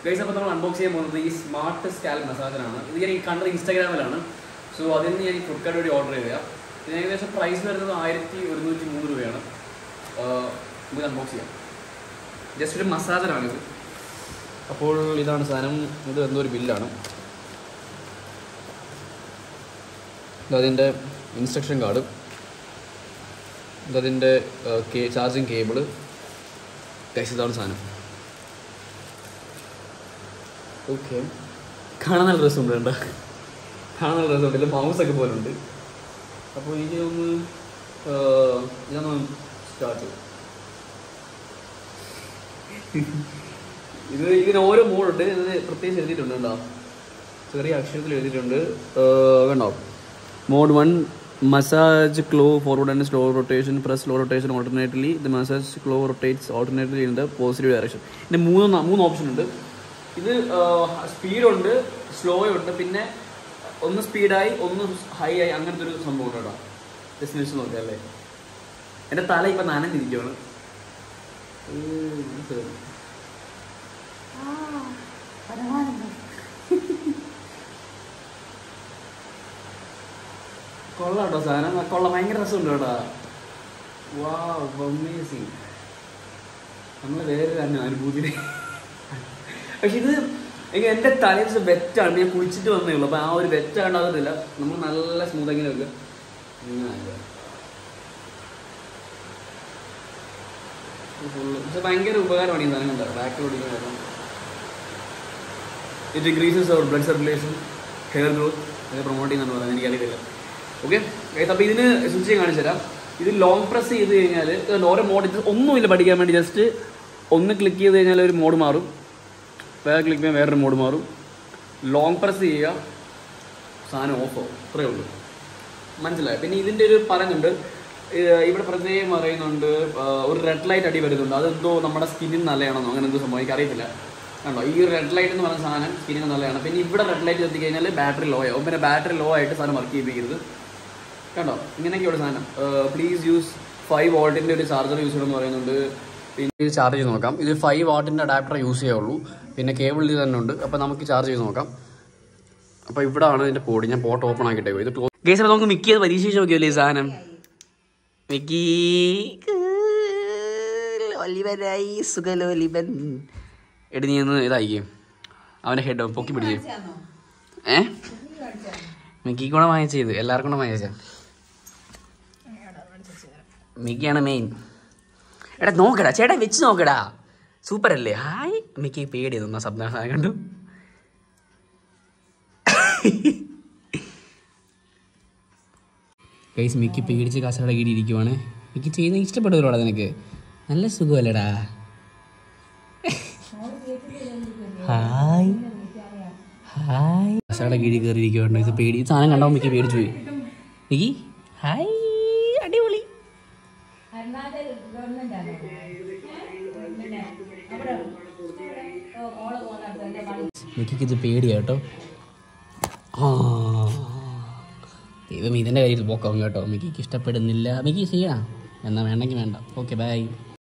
Guys അപ്പോൾ നമ്മൾ unbox ചെയ്യാൻ പോകുന്നത് ഈ സ്മാർട്ട് സ്കാൽ മസാജറാണ് ഇത് ഞാൻ ഈ കണ്ടത് ഇൻസ്റ്റാഗ്രാമിലാണ് സോ അതിൽ നിന്ന് ഞാൻ ഈ ഫ്ലിപ്കാർട്ട് വഴി ഓർഡർ ചെയ്തതാണ് ഇതിന് ഏകദേശം പ്രൈസ് വരുന്നത് ആയിരത്തി ഒരുന്നൂറ്റി മൂന്ന് രൂപയാണ് ആഹ് നമുക്ക് അൺബോക്സ് ചെയ്യാം ജസ്റ്റ് ഒരു മസാജറാണിത് അപ്പോൾ ഇതാണ് സാധനം ഇത് എന്തോ ഒരു ബില്ലാണ് ഇതതിൻ്റെ ഇൻസ്ട്രക്ഷൻ കാർഡ് ഇതതിൻ്റെ കേ ചാർജിങ് കേബിള് ഗൈസ് ഇതാണ് സാധനം ഓക്കെ കാണാൻ നല്ല രസമുണ്ട് വേണ്ട കാണാൻ നല്ല രസമുണ്ട് ഇല്ല മൗസ് ഒക്കെ പോലെ ഉണ്ട് അപ്പോൾ എനിക്ക് ഒന്ന് ഇതൊന്ന് സ്റ്റാർട്ട് ചെയ്യും ഇത് ഇതിന് ഓരോ മോഡുണ്ട് ഇത് പ്രത്യേകിച്ച് എഴുതിയിട്ടുണ്ട് കേട്ടോ ചെറിയ അക്ഷരത്തിൽ എഴുതിയിട്ടുണ്ട് വേണ്ടോ mode one massage claw forward and slow rotation press slow rotation alternately the massage claw rotates alternately in the positive direction ഇതിൻ്റെ മൂന്ന് മൂന്ന് ഓപ്ഷൻ ഉണ്ട് ഇത് സ്പീഡുണ്ട് സ്ലോ ഉണ്ട് പിന്നെ ഒന്ന് സ്പീഡായി ഒന്ന് ഹൈ ആയി അങ്ങനത്തെ ഒരു സംഭവം ഉണ്ട് കേട്ടോ ജസ്റ്റ് വെച്ച് നോക്കാം അല്ലേ എൻ്റെ തല ഇപ്പം നനഞ്ഞിരിക്കുകയാണ് ഉം, ഇത് കൊള്ളാം കേട്ടോ സാധനം ആ കൊള്ളാം ഭയങ്കര രസമുണ്ട് കേട്ടോ വാ അമേസിങ് നമ്മൾ വേറെ തന്നെ അനുഭൂതി പക്ഷെ ഇത് എനിക്ക് എൻ്റെ തലേദിവസം വെറ്റാണ് ഞാൻ കുളിച്ചിട്ട് വന്നേ ഉള്ളൂ അപ്പോൾ ആ ഒരു വെറ്റ ഉണ്ടാകുന്നില്ല നമ്മൾ നല്ല സ്മൂത്ത് അങ്ങനെ വെക്കുക ഇങ്ങനെ ആക്കുക. ഇത് full- പക്ഷെ ഭയങ്കര ഉപകാരമാണ് ഈ സാധനം കണ്ടോ ബാക്കിലോട്ട് it decreases our blood circulation hair growth അത് പ്രൊമോട്ട് ചെയ്യുന്നതാണ് പറയുന്നത് എനിക്കറിയില്ല ഓക്കെ അപ്പോൾ ഇതിന് സ്വിച്ച് ചെയ്യാൻ കാണിച്ചു തരാം ഇത് ലോങ് പ്രസ് ചെയ്ത് കഴിഞ്ഞാൽ ഓരോ മോഡ് ഇത് ഒന്നുമില്ല പഠിക്കാൻ വേണ്ടി ജസ്റ്റ് ഒന്ന് ക്ലിക്ക് ചെയ്ത് കഴിഞ്ഞാൽ ഒരു മോഡ് മാറും വേറെ ക്ലിക്ക് ചെയ്യാൻ വേറൊരു മോഡ് മാറും ലോങ് പ്രസ് ചെയ്യുക സാധനം ഓഫ് ആവും അത്രയേ ഉള്ളൂ മനസ്സിലായി പിന്നെ ഇതിൻ്റെ ഒരു പറയുന്നുണ്ട് ഏർ ഇവിടെ പ്രത്യേകം പറയുന്നുണ്ട് ആ, ഒരു റെഡ് ലൈറ്റ് അടി വരുന്നുണ്ട് അതെന്തോ നമ്മുടെ സ്കിന്നിന് നല്ലതാണെന്നോ അങ്ങനെ എന്തോ സംഭവം എനിക്കറിയത്തില്ല കണ്ടോ ഈ റെഡ് ലൈറ്റ് എന്ന് പറയുന്ന സാധനം സ്കിന്നിന് നല്ലതാണ് പിന്നെ ഇവിടെ റെഡ് ലൈറ്റ് എത്തി കഴിഞ്ഞാൽ ബാറ്ററി ലോ ആവും പിന്നെ ബാറ്ററി ലോ ആയിട്ട് സാധനം വർക്ക് ചെയ്യിപ്പിക്കരുത് കണ്ടോ ഇങ്ങനെയൊക്കെയുള്ള സാധനം പ്ലീസ് യൂസ് ഫൈവ് വോൾട്ടിൻ്റെ ഒരു ചാർജർ യൂസ് ചെയ്യണമെന്ന് പറയുന്നുണ്ട് പിന്നെ ഇത് ചാർജ് ചെയ്ത് നോക്കാം ഇത് ഫൈവ് വാട്ടിൻ്റെ അഡാപ്റ്റർ യൂസ് ചെയ്യുള്ളൂ പിന്നെ കേബിൾ ഇത് തന്നെ ഉണ്ട് അപ്പോൾ നമുക്ക് ചാർജ് ചെയ്ത് നോക്കാം അപ്പോൾ ഇവിടാണ് ഇതിൻ്റെ പോഡ് ഞാൻ പോട്ട് ഓപ്പൺ ആക്കിയിട്ടേക്കോ ഇത് കേസ് അപ്പോൾ നമുക്ക് മിക്കി അത് പരീക്ഷിച്ച് നോക്കിയല്ലേ ഈ സാധനം മിക്കി ഒലിവനായി സുഖലോലിബൻ എടി നീ ഒന്ന് ഇതായിക്കേ അവൻ്റെ ഹെഡ് പൊക്കി പിടിച്ച് ഏ മിക്കി കൂടെ വാങ്ങിച്ച ഇത് എല്ലാവർക്കും കൂടെ വാങ്ങിച്ച മിക്കിയാണ് മെയിൻ എടാ നോക്കടാ ചേട്ടാ വെച്ച് നോക്കടാ സൂപ്പർ അല്ലേ ഹായ് മിക്കി പേടി തോന്നാ ശബ്ദം കണ്ടു ഗൈസ് മിക്കി പേടിച്ച് കാസയുടെ കീഴിൽ ഇരിക്കുവാണ് മിക്കി ചെയ്യുന്ന ഇഷ്ടപ്പെടുവല്ലോടാ നിനക്ക് നല്ല സുഖമല്ലേടാ ഹായ് ഹായ് കാസയുടെ കീഴിൽ കയറി ഇരിക്കുവാണ് ഇത് പേടി ഈ സാധനം കണ്ടാവും മിക്കി പേടിച്ചു പോയി മിക്കി ഹായ് അടിപൊളി മിക്കിക്ക് ഇത് പേടിയാ കേട്ടോ ആ ദൈവം ഇതിൻ്റെ കാര്യത്തിൽ പോക്കാം കേട്ടോ മിക്കിക്ക് ഇഷ്ടപ്പെടുന്നില്ല മിക്കി ചെയ്യണം എന്നാൽ വേണ്ടെങ്കിൽ വേണ്ട ഓക്കെ ബൈ